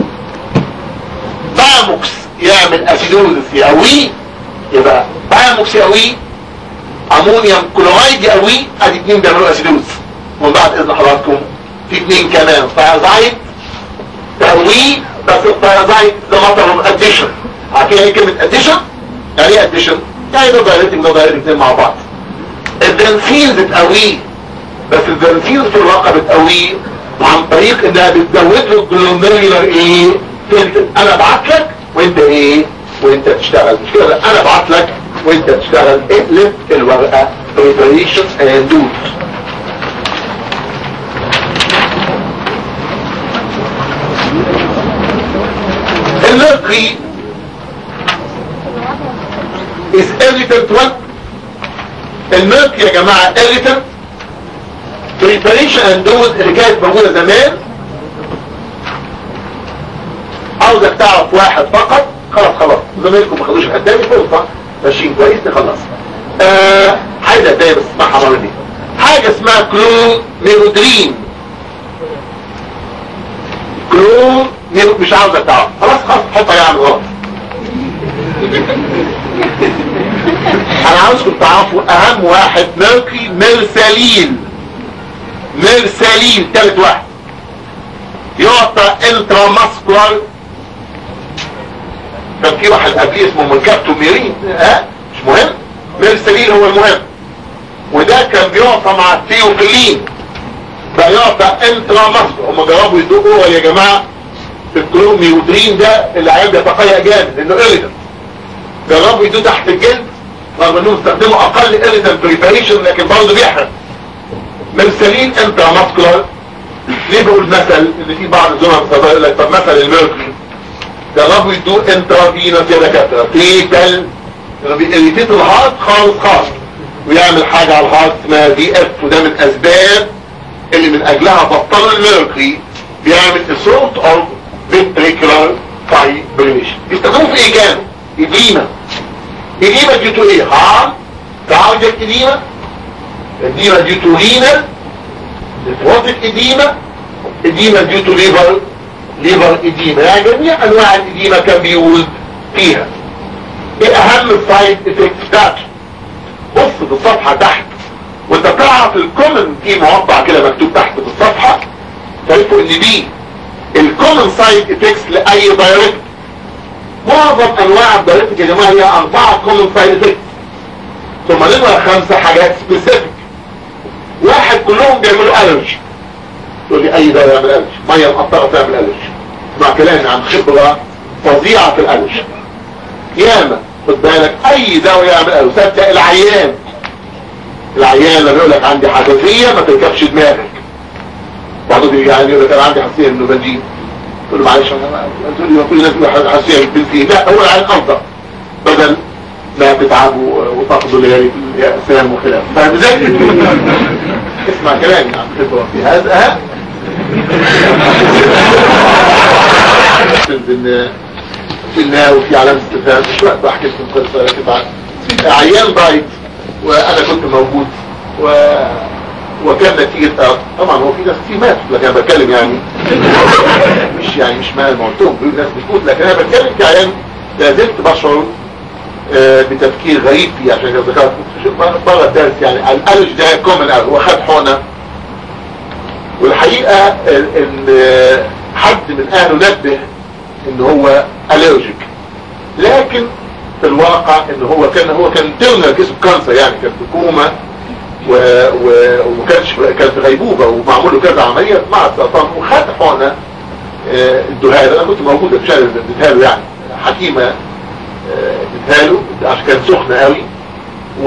باموكس يعمل اسيدوزس يقويه يبقى باموكس يقويه امونيوم كلورايد يقويه ادي اتنين بيعملوا اسيدوز ومن بعد اذن حضراتكم في اتنين كمان فايزايد تقويه بس الفايزايد ده مطر اديشن عارفين ايه كلمه اديشن يعني ايه اديشن يعني ده دايركتنج ده دايركتنج اتنين مع بعض الدنسين بتقويه بس الدنسين في الواقع بتقويه عن طريق انها بتزود له الجلوميرولار ايه فلتر انا ابعت لك وانت ايه وانت تشتغل مش كده انا ابعت لك وانت تشتغل اقلب الورقه preparation and do's المرقي is irritant one المرقي يا جماعة irritant preparation and do's اللي كانت موجودة زمان عاوزك تعرف واحد فقط خلاص خلاص زمايلكم ما خدوش قدامي فرصة ماشيين كويس نخلص آه حاجة دايما اسمعها مرة دي حاجة اسمها كلو ميرودرين كلو ميرو مش عاوزك تعرف خلاص خلاص حطها يعني غلط انا عاوزكم تعرفوا اهم واحد ميركي ميرسالين ميرسالين تالت واحد يعطى انترا ماسكولار كان في واحد قبليه اسمه منكبتو ميرين ها مش مهم ميرسالين هو المهم وده كان بيعطى مع الثيوفيلين بقى يعطى انترا ماسكولار هم جربوا يدوقوا يا جماعه الكلوميودرين ده اللي عيال بيتقيأ جامد لانه اريدنت جربوا يدوه تحت الجلد رغم انهم استخدموا اقل اريدنت بريباريشن لكن برضه بيحرق مرسلين انترا ماسكولار ليه بقول مثل ان في بعض الزملاء بتقول يقول لك طب مثل الميركوري جربوا يدوه انترافينوس يا دكاتره تيتال بيريتيت الهارت خالص خالص ويعمل حاجه على الهارت اسمها دي اف وده من اسباب اللي من اجلها بطلوا الميركوري بيعمل سورت اوف فينتريكولار فايبريشن بيستخدموه في ايه كانوا؟ اديمه اديمه دي تو ايه؟ هارت كاردياك اديمه اديمه دي تو رينال نفروتك اديمة اديمة ديو تو ليفر ليفر اديمة يعني جميع انواع الاديمة كان بيقول فيها ايه اهم السايد افكت بتاعته بص في الصفحة تحت وانت تعرف الكومن في موضع كده مكتوب تحت في الصفحة تعرفوا ان دي الكومن سايد افكتس لاي دايركت معظم انواع الدايركت يا جماعه هي اربعه كومن سايد افكتس ثم نبقى خمسه حاجات سبيسيفيك واحد كلهم بيعملوا الرجي تقول لي اي دواء يعمل الرجي ميه مقطره تعمل الرجي مع كلامي عن خبره فظيعه في الالرجي ياما خد بالك اي دواء يعمل الرجي صدق العيان العيان لما يقول لك عندي حساسيه ما تركبش دماغك بعضهم بيجي يعني يقول لك انا عندي حساسيه من البنزين تقول له معلش انا تقول لي كل الناس بيقولوا حساسيه من البنزين لا هو العيان افضل بدل ما بتعبوا وتاخذوا ليالي الاسلام وخلاف فاهم ازاي؟ اسمع كلامي عن خبره في هذا ها ان قلنا وفي علامه استفهام مش وقت بحكي لكم قصه لكن بعد عيان ضايق وانا كنت موجود و وكان نتيجة طبعا هو في ناس كتير ماتوا لكن انا بتكلم يعني مش يعني مش ما قلتهم في ناس بتموت لكن انا بتكلم كعيان لا زلت بشعر آه بتفكير غريب فيه عشان كده ذكرت بره الدرس يعني الالج ده كومن هو خد حقنه والحقيقه ان حد من اهله نبه ان هو الرجيك لكن في الواقع ان هو كان هو كان ترنر كيسو كانسر يعني كان في كوما و... و... وما كانش كان في غيبوبه ومعمول له كذا عمليه مع السرطان وخد حقنه ادوها له انا كنت موجود في الشارع اديتها له يعني حكيمه اديتها له عشان كان سخنه قوي و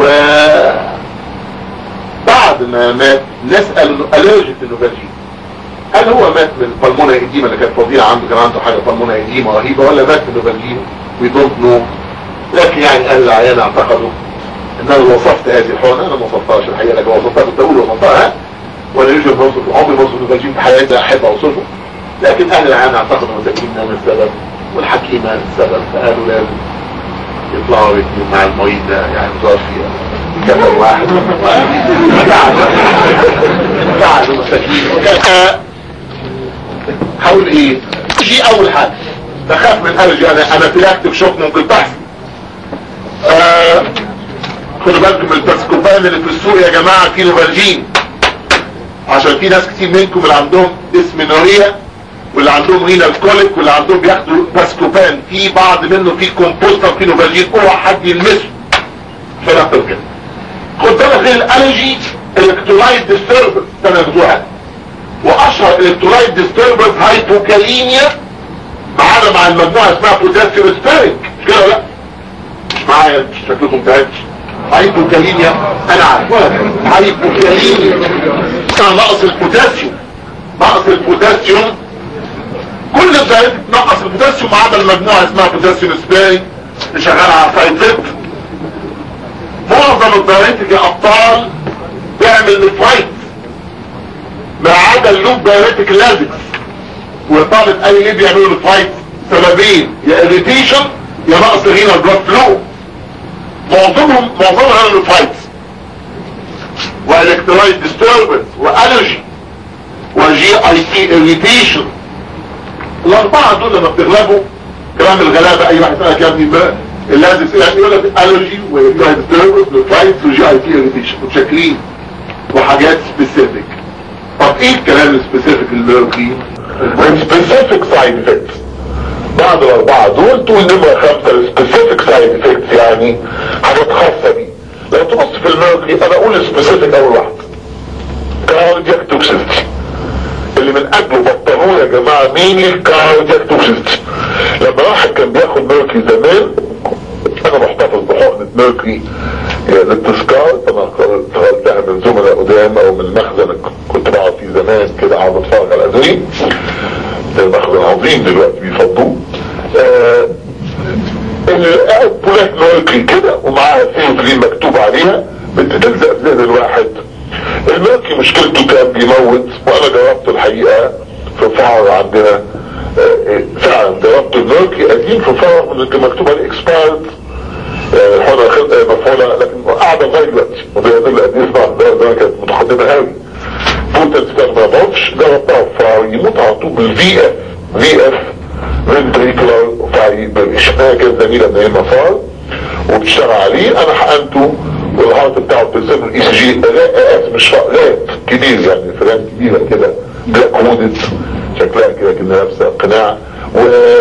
بعد ما مات ناس قالوا انه الرجيك للنوفالجين هل هو مات من بالمونا ايديما اللي كانت فظيعه عنده كان عنده حاجه بالمونا ايديما رهيبه ولا مات من نوفالجين وي دونت نو لكن يعني اهل العيان اعتقدوا ان انا وصفت هذه الحقنه انا ما وصفتهاش الحقيقه لكن وصفتها كنت اقول وصفتها ولا يوجد موصف عمري موصف نوفالجين في حياتي احب اوصفه لكن اهل العيان اعتقدوا متاكدين ان انا السبب والحكيمه السبب فقالوا لازم يطلعوا يكونوا مع المريض ده يعني متوفي كفر واحد قعدوا مساكين حاول ايه شيء اول حاجه بخاف من الرجي انا انا فلاكتيك شوك ممكن تحصل آه خدوا بالكم من الباسكوبان اللي في السوق يا جماعه فيه نوفالجين عشان في ناس كتير منكم اللي عندهم ديسمينوريا واللي عندهم رينال كوليك واللي عندهم بياخدوا باسكوبان في بعض منه في كومبوستر في نوفالجين اوعى حد يلمسه فلا كده خد بالك غير الالرجي الكترولايت ديستربنس انا بتوعها واشهر الكترولايت ديستربنس هايبوكاليميا معانا مع المجموعه اسمها بوتاسيوم سبيرنج مش كده لا معايا شكلكم تعبت هايبوكاليميا انا عارف هايبوكاليميا انا نقص البوتاسيوم نقص البوتاسيوم كل الدايت نقص البوتاسيوم ما عدا المجموعه اسمها بوتاسيوم سبيرنج اللي شغاله على فايتت معظم الدايريتك يا ابطال بيعمل نفرايت ما عدا اللوب دايريتك لازكس وطالب قال ليه بيعملوا نفرايت سببين يا اريتيشن يا نقص رينال بلاد فلو معظمهم معظمهم نفرايت والكترولايت ديستربنس والرجي وجي اي سي اريتيشن الاربعه دول لما بتغلبوا كلام الغلابه اي واحد يسالك يا ابني بقى اللازم يعني يقول لك الرجي وجايد ديستربنس وفايت وجي اي تي اريتيشن متشكلين وحاجات سبيسيفيك طب ايه الكلام السبيسيفيك الميركي سبيسيفيك سايد افكتس بعد الاربعه دول تقول نمره خمسه سبيسيفيك سايد افكتس يعني حاجات خاصه بيه لو تبص في الميركي انا اقول سبيسيفيك اول واحد كاردياك توكسيستي اللي من اجله بطلوه يا جماعه مين الكاردياك توكسيستي لما واحد كان بياخد ميركي زمان انا محتفظ بحقنة ميركري للتذكار انا اشتغلتها من زملاء قدام او من المخزن كنت بقعد فيه زمان كده اقعد اتفرج على الادوية المخزن عظيم دلوقتي بيفضوه آه بولات ميركري كده ومعاها سيوترين مكتوب عليها بتلزق في ذهن الواحد الميركري مشكلته كان بيموت وانا جربت الحقيقة في فعر عندنا فعلا جربت الميركري قديم في فعر من اللي مكتوب عليه اكسبايرد الحوضة خلقة مفعولة لكن قاعدة لغاية دلوقتي وده يدل قد ايه اسمع ده ده كانت متقدمة قوي بوتنس كان ما بعرفش جربتها فيموت على طول بالفي اف في اف فنتريكولار فاشباه كده جميلة من المسار وبتشتغل عليه انا حقنته والهارت بتاعه بتسمى الاي سي جي رات مش رات كبير يعني فران كبيرة كده بلاك وودد شكلها كده كده لابسه قناع و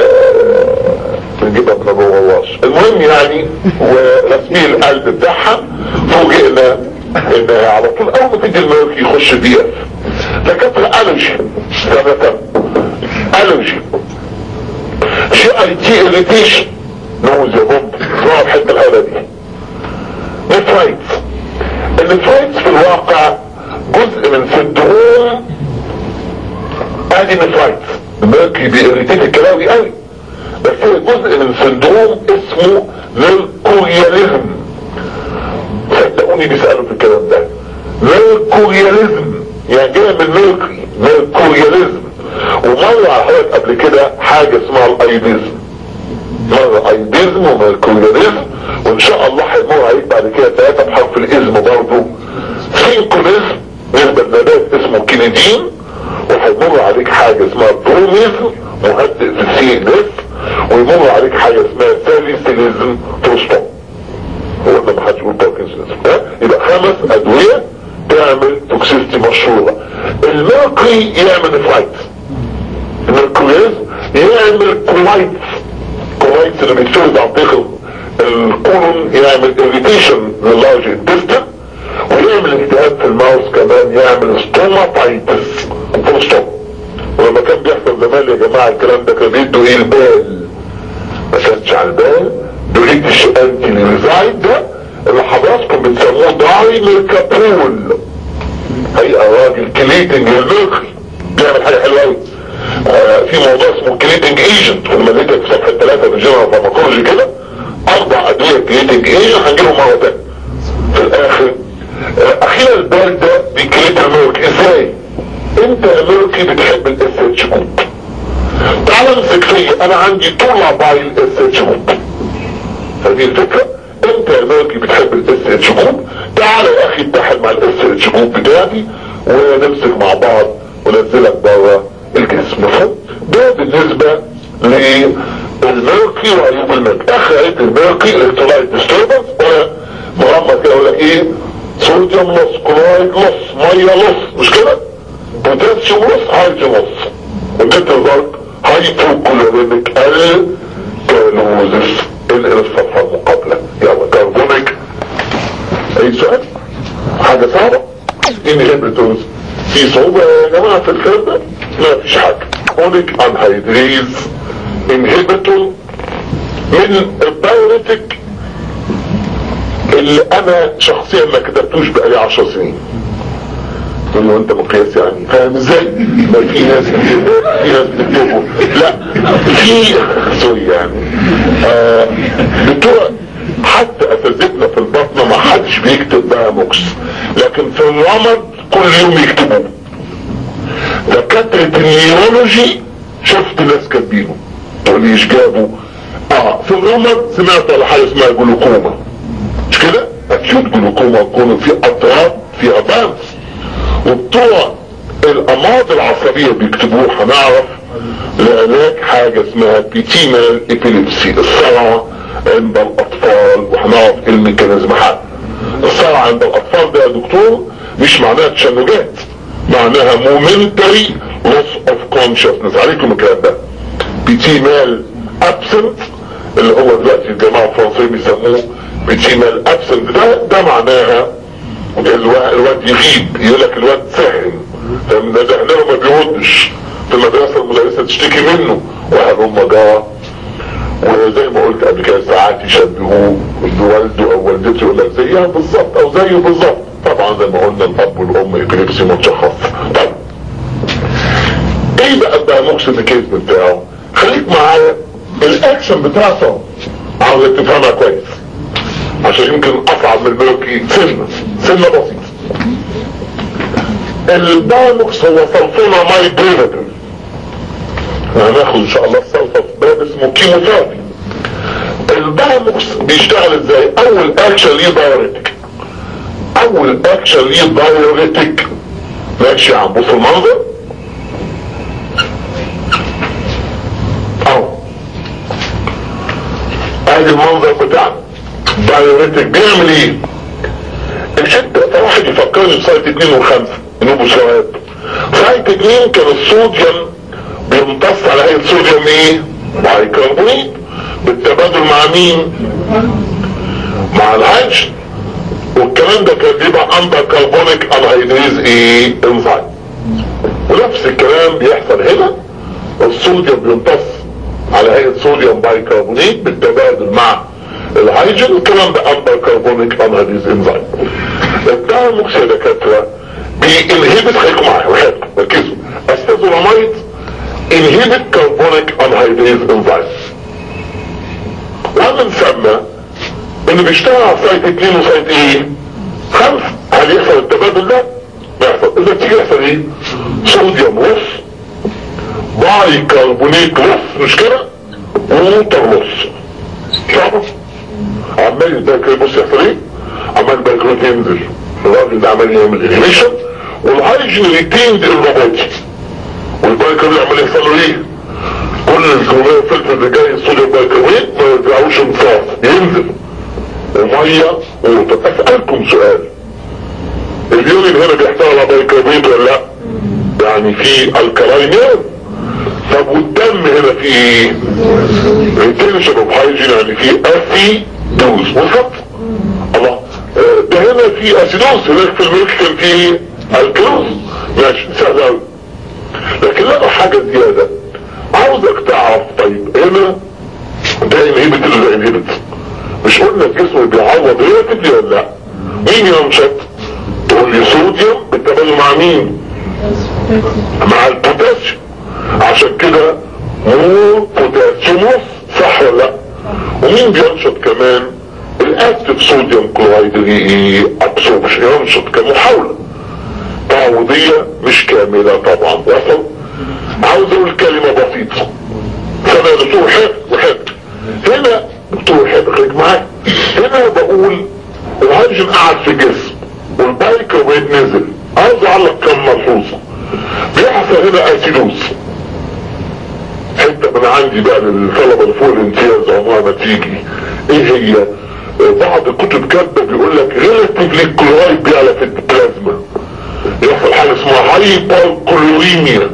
بنجيبها من ابو غواش المهم يعني ورسمي القلب بتاعها فوجئنا انها على طول اول ما تيجي الملك يخش بي اف دكاتره الرجي سنه الرجي شي اي تي اريتيشن نوز يا بومب نوع الحته الهواء دي نفرايتس النفرايتس في الواقع جزء من سندروم ادي نفرايتس الميركري بيريتيت الكلاوي قوي بس هي جزء من سندروم اسمه ميركورياليزم صدقوني بيسألوا في الكلام ده ميركورياليزم يعني جاي من ميركري ميركورياليزم ومرة حضرتك قبل كده حاجة اسمها الايديزم مرة ايديزم وميركورياليزم وان شاء الله هيمر عليك بعد كده ثلاثة بحرف الاسم برضه سينكونيزم نسبة لنبات اسمه كينيدين وهيمر عليك حاجة اسمها بروميزم مهدئ في السي ان اس ويمر عليك حاجة اسمها ساليسيليزم توستون هو ده محدش يقول باركنسونيزم ها يبقى خمس ادوية تعمل توكسيستي مشهورة الميركري يعمل نفرايت الميركوريزم يعمل كولايتس كولايتس اللي بيتفرد عن طريق الكولون يعمل اريتيشن للارج انتستين ويعمل التهاب في الماوس كمان يعمل ستوماتايتس فول ولما كان بيحصل زمان يا جماعه الكلام ده كان بيدوا ايه البال ما كانش على البال دويتش انتي ليزايد ده اللي حضراتكم بتسموه داي ميركابول هيئه راجل كليتنج للميركري بيعمل حاجه حلوه قوي آه في موضوع اسمه كليتنج ايجنت لما لقيتك في صفحه ثلاثه في جنرال فارماكولوجي كده اربع ادويه كليتنج ايجنت هنجيبهم مره تانيه في الاخر آه اخيرا البال ده بيكريت الميرك ازاي انت يا ميركي بتحب الاس اتش جروب تعال امسك فيا انا عندي طلع باي الاس اتش جروب هذه الفكره انت يا ميركي بتحب الاس اتش جروب تعال يا اخي اتحد مع الاس اتش جروب بتاعتي ونمسك مع بعض وننزلك بره الجسم مفهوم ده بالنسبه للميركي وعيوب الميركي اخر عيب الميركي الكترولايت ديستربنس وانا مغمض كده اقول لك ايه صوديوم لص كلورايد لص ميه لص مش كده بوتاسيوم لص هيدروجين لص وجدت الضرب هايبوكلوريميك الكالوزس انقل الصفحه المقابله يلا كربونيك اي سؤال حاجه صعبه انهبيتورز في صعوبه يا جماعه في الكلام ده ما فيش حاجه كربونيك انهيدريز انهبيتور من الدايريتك اللي انا شخصيا ما كتبتوش بقالي 10 سنين تقول له انت مقياس يعني فاهم ازاي ما في ناس في ناس بتكتبوا لا في سوري يعني آه بتوع حتى اساتذتنا في البطنه ما حدش بيكتب بقى موكس لكن في الرمد كل يوم يكتبوه دكاتره النيورولوجي شفت ناس كاتبينه تقول لي ايش جابوا اه في الرمد سمعت على حاجه اسمها جلوكوما مش كده اكيوت جلوكوما يكون في اطراف في ادانس وبتوع الامراض العصبيه بيكتبوه هنعرف لعلاج حاجه اسمها بيتينال ابيليبسي الصرع عند الاطفال وهنعرف ايه الميكانيزم حل الصرع عند الاطفال ده يا دكتور مش معناها تشنجات معناها مومنتري لوس اوف كونشسنس عليكم الكلام ده بيتينال ابسنت اللي هو دلوقتي الجماعه الفرنسيه بيسموه بيتينال ابسنت ده ده معناها الواد يغيب يقول لك الواد سهل فمنزحنا ما بيردش في المدرسة المدرسة تشتكي منه واحد هم جرى وزي ما قلت قبل كده ساعات يشبهوه بوالده او والدته يقول لك زيها بالظبط او زيه بالظبط طبعا زي ما قلنا الاب والام ابليبسي متشخص طيب ايه بقى بقى مقصد الكيس بتاعه خليك معايا الاكشن بتاعته عاوزك تفهمها كويس عشان يمكن اصعب من الملوكي سنة سنة بسيطة البانوكس هو سلطونة ماي ديريفاتيف هناخد ان شاء الله السلطة في باب اسمه كيموثيرابي البانوكس بيشتغل ازاي اول اكشن ليه دايوريتك اول اكشن ليه دايوريتك ماشي يا عم بص المنظر اهو ادي المنظر بتاعنا دايوريتك بيعمل ايه الحته واحد يفكرني بسايت اتنين وخمسة نوبو شواب سايت اتنين كان الصوديوم بيمتص على هيئة صوديوم ايه بايكربونات بالتبادل مع مين مع الهيدروجين والكلام ده كان بيبقى اندر كربونيك انهيدريز ايه انزايم ونفس الكلام بيحصل هنا الصوديوم بيمتص على هيئة صوديوم بايكربونات بالتبادل مع الهيدروجين الكلام ده اندر كربونيك انهيدريز انزايم الدايموكس يا دكاتره بينهبت خليكم معايا وحياتكم ركزوا استازولاميد انهبت كربونيك انهيدريز انزايم ومن ثم اللي بيشتغل على سايت 2 وسايت ايه خمسة هل يحصل التبادل ده ما يحصل اذا تيجي يحصل ايه صوديوم نص باي كربونيت نص مش كده ووتر نص صعبة عمال ده كده بص يحصل ايه عمال بايكروت ينزل الراجل ده عمال يعمل انيميشن والهايجين ريتيند الروبوتي والبايكر يعمل يحصل له ايه كل الكروميه فلفل اللي جاي الصوديوم بايكرويت ما يرجعوش انصاف ينزل وميه وطب اسالكم سؤال اليورين هنا بيحتوي على بايكرويت ولا لا يعني في الكلاين طب والدم هنا في ايه ريتنشن اوف هايجين يعني في افي دوز وصلت الله ده هنا في اسيدوز هناك في الملك كان في الكلوز ماشي سهل قوي لكن لقوا حاجة زيادة عاوزك تعرف طيب هنا ده انهبت اللي انهبت مش قلنا الجسم بيعوض ريلاتيفلي ولا لا مين ينشط تقول لي صوديوم بالتبادل مع مين مع البوتاسيوم عشان كده مور بوتاسيوم صح ولا لا ومين بينشط كمان الاكتف صوديوم كلورايد اللي ابسوربشن ينشط كمحاولة تعويضية مش كاملة طبعا وصل عاوز اقول كلمة بسيطة فانا دكتور حق وحق هنا دكتور حق خليك معايا هنا بقول الهيدروجين قعد في الجسم والبايكربونات نزل عاوز اعلق كم ملحوظة بيحصل هنا اسيدوز حتة من عندي بقى للطلبة اللي فوق الامتياز عمرها ما تيجي ايه هي بعض الكتب كاتبه بيقول لك ريلاتيفلي الكلورايد بيعلى في البلازما يحصل حاجه اسمها هايبر كلوريميا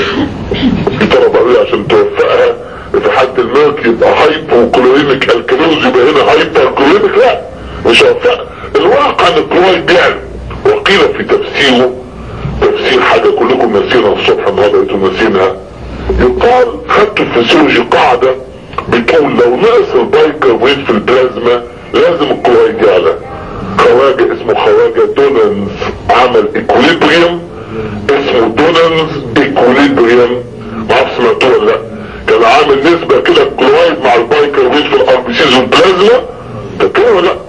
الطلبه قوي عشان توفقها في حد الملك يبقى هايبو كلوريميك الكالوز يبقى هنا هايبر كلوريميك لا مش هوفقها الواقع ان الكلورايد بيعلى وقيل في تفسيره تفسير حاجه كلكم ناسينها الصبح النهارده انتم ناسينها يقال خدتوا في الفسيولوجي قاعده بتقول لو نقص البايكربونات في البلازما لازم الكلورايد يعلى خواجة اسمه خواجة دونانز عمل اكوليبريم اسمه دونانز اكوليبريم ما عرفت سمعتوه ولا لا كان عامل نسبة كده الكلورايد مع البايكربونات في الار بي سيز والبلازما ده كده ولا لا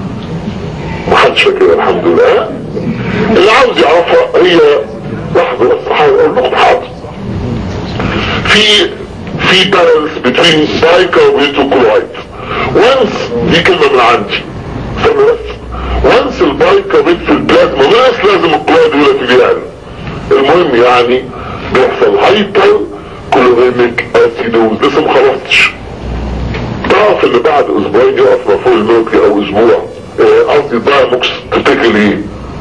محدش فاكر الحمد لله اللي عاوز يعرفها هي لحظة بس هقول لكم حاضر في في بالانس بين بايكربونات وكلورايد وانس دي كلمة من عندي استنى بس وانس البايكربونات في البلازما ناقص لازم الكلورايد يقول في يعني المهم يعني بيحصل هايبر كلوريميك اسيدوز لسه ما خلصتش تعرف ان بعد اسبوعين يقف مفعول الملكي او اسبوع قصدي دايموكس تفتكر ايه؟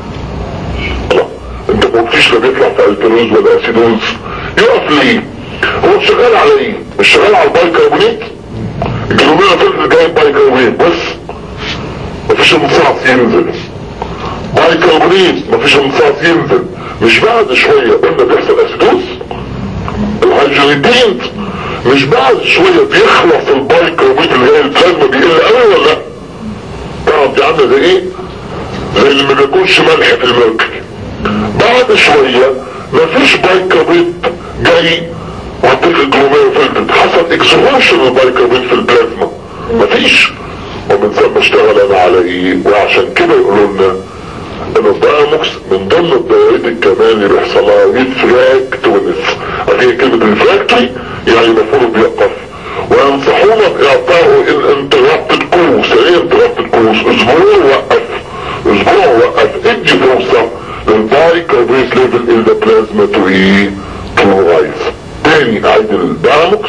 انت ما قلتيش لا بيطلع في الكالوز ولا اسيدوز يقف ليه؟ هو شغال على ايه؟ مش شغال على البايكربونات؟ الجلوميرا فلتر جاي بايكربونات بس مفيش امتصاص ينزل بايكربونات مفيش امتصاص ينزل مش بعد شوية قلنا بيحصل اسيدوز الهيدروجينيتين مش بعد شوية بيخلص البايكربونات اللي هي البلازما بيقل قوي ولا لا؟ تعرف دي عاملة زي ايه؟ زي اللي ما بياكلش ملح في المركب بعد شوية مفيش بايكربونات جاي وعطيك الجلوميرا فلتر حصل اكسهوشن البايكربونات في البلازما مفيش ومن ثم اشتغل انا على ايه وعشان كده يقولوا لنا ان الدايموكس من ضمن الدوائر كمان اللي بيحصل لها ريفراكتونس هي كلمة ريفراكتوري يعني المفروض بيقف وينصحونا باعطائه الانترابتد كورس ايه انترابتد كورس اسبوع وقف اسبوع وقف ادي فرصة للبايكربونات ليفل ان ذا بلازما تو ايه تو رايز تاني اعيد الدايموكس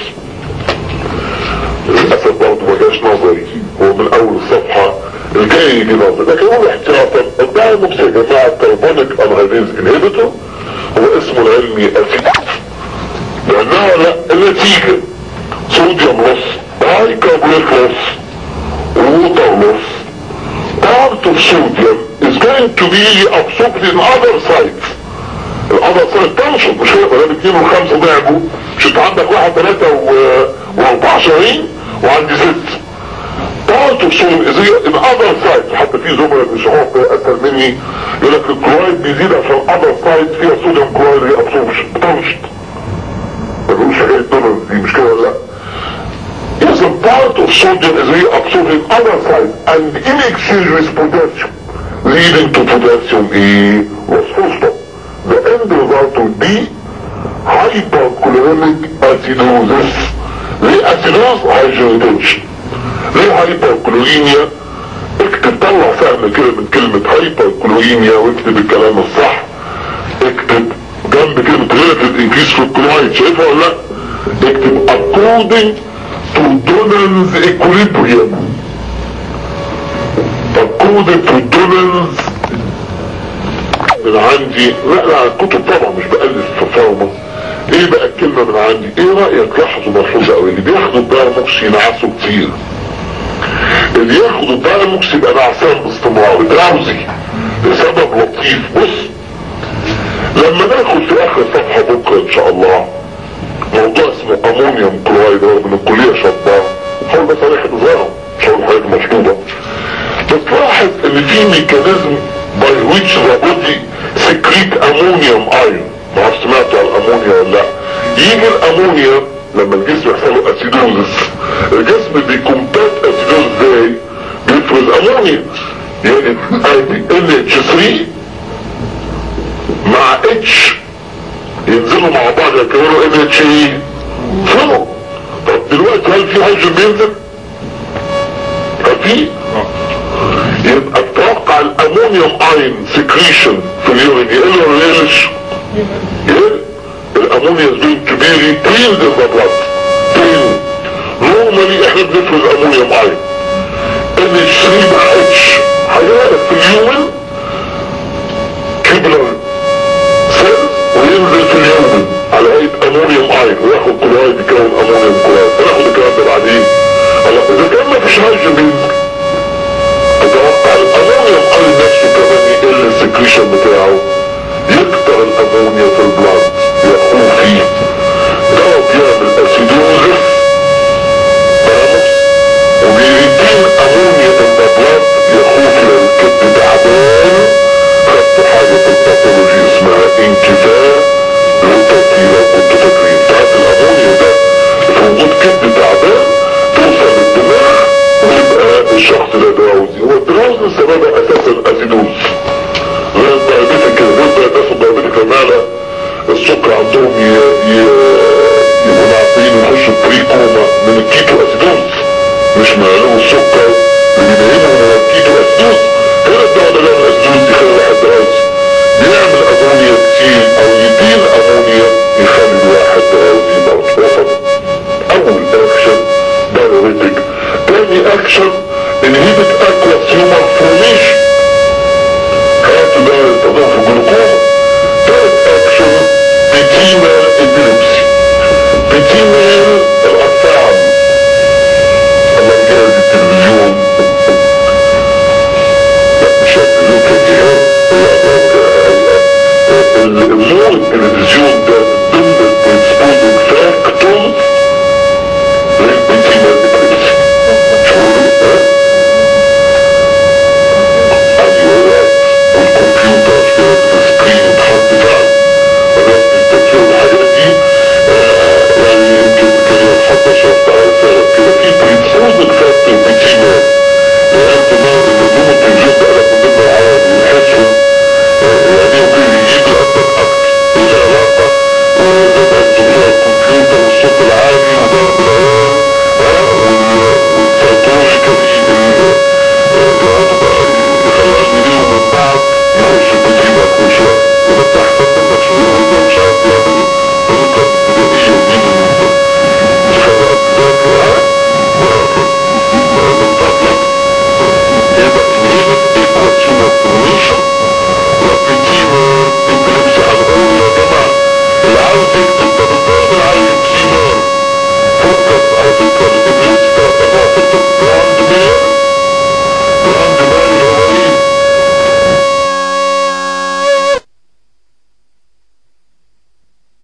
للأسف برضه ما جاش نظري هو من أول الصفحة الجاي يجي نظري لكن هو احتياطا الدايموكس يا جماعة كربونيك انهيديز انهيبيتور هو اسمه العلمي اسيد لانها لا النتيجة صوديوم لص هاي كاربونيت لص water loss part of sodium is going to be absorbed in other sites الاذر سايت تنشط مش هيبقى ده الاثنين والخمسه ضعبوا مش انت عندك واحد ثلاثة واربعة شهرين وعندي ست part of sodium is in other sites حتى في زملاء بيشرحوا اسهل مني يقول لك الكلورايد بيزيد عشان other sites فيها صوديوم كلورايد ري ابسوربشن بتنشط ما بيقولوش حاجه الدونر دي مش كده ولا لا is a part of sodium is reabsorbed in other sites and in exchange with potassium leading to potassium A was full stop. The end result would be hyperchloremic acidosis ليه acidosis hydrogen retention ليه hyperchloremia اكتب طلع فهم كده من كلمة hyperchloremia واكتب الكلام الصح اكتب جنب كلمة relative increase في الكلورايد شايفها ولا لا اكتب according to Donald's equilibrium according to Donald's من عندي لا لا الكتب طبعا مش بألف في فارما ايه بقى الكلمة من عندي ايه رأيك لاحظوا ملحوظة قوي اللي بياخدوا الدايموكس ينعسوا كتير اللي ياخدوا الدايموكس يبقى نعسان باستمرار دراوزي لسبب لطيف بص لما ناخد في اخر صفحة بكرة ان شاء الله موضوع اسمه امونيوم كلورايد رغم ان الكلية شطاه حاول بس عليك نظام مش هقول حاجة مشطوبة بتلاحظ ان في ميكانيزم by which the body secrete ammonium ion ما عرفت سمعتوا على الامونيا ولا لا يجي الامونيا لما الجسم يحصل له اسيدوزس الجسم بيكمبات اسيدوز ازاي بيفرز امونيا يعني ال اتش 3 مع اتش ينزلوا مع بعض يكونوا ال اتش ايه فوق طب دلوقتي هل في هيدروجين بينزل؟ هل في؟ يبقى اتوقع الامونيوم اين سكريشن في اليورين يقل ولا يقلش؟ يقل الامونيا is going to be retained in the blood retained normally احنا بنفرز امونيوم اين ال اتش 3 مع اتش هيقلب في اليومن كبلر سيلز وينزل في اليومن على هيئة امونيوم اين وياخد كلورايد يكون امونيوم كلورايد هناخد الكلام ده بعدين الله اذا كان ما فيش هيدروجين بينزل اتوقع الامونيوم اين نفسه كمان يقل السكريشن بتاعه يقطع الامونيا في البلاد يقوم فيه ده بيعمل اسيدوزس برامس وبيريتين امونيا في البلاد يخوف للكبد تعبان خدت حاجة في الباثولوجي اسمها انكفاء روتاتي لو كنت فاكرين بتاعت الامونيا ده في وجود كبد تعبان توصل للدماغ ويبقى الشخص ده دراوزي هو الدراوزي سببها اساسا اسيدوز غير الدايبيتك كده غير الناس الدايبيتك لما يعلى السكر عندهم ي... ي... يبقوا معطيين يخشوا بري كوما من الكيتو اسيدوز مش معلوم السكر اللي بينيمهم من الكيتو اسيدوز هنا الدواء ده بيعمل اسيدوز يخلي واحد دراوزي بيعمل امونيا كتير او يدين امونيا يخلي الواحد دراوزي برضه وسط اول اكشن دايوريتك تاني اكشن انهبت اكواس هيومر فورميشن حياته ده تضاف الجلوكوما تالت اكشن بتيمال ابيلوبسي بتيمال القطاع الله جهاز التلفزيون لا مش التلفزيون كان جهاز النور التلفزيون ده ضمن البريسبوزنج فاكتورز للبتيمال ابيلوبسي شعوري ها اليورات والكمبيوتر كده السكرين اتحط فعلا الناس بيستكشفوا الحاجات دي آه، يعني يمكن كده حتى شفت على رسالة كده في بريتسوزك فاكتور بتيمات لأنت ما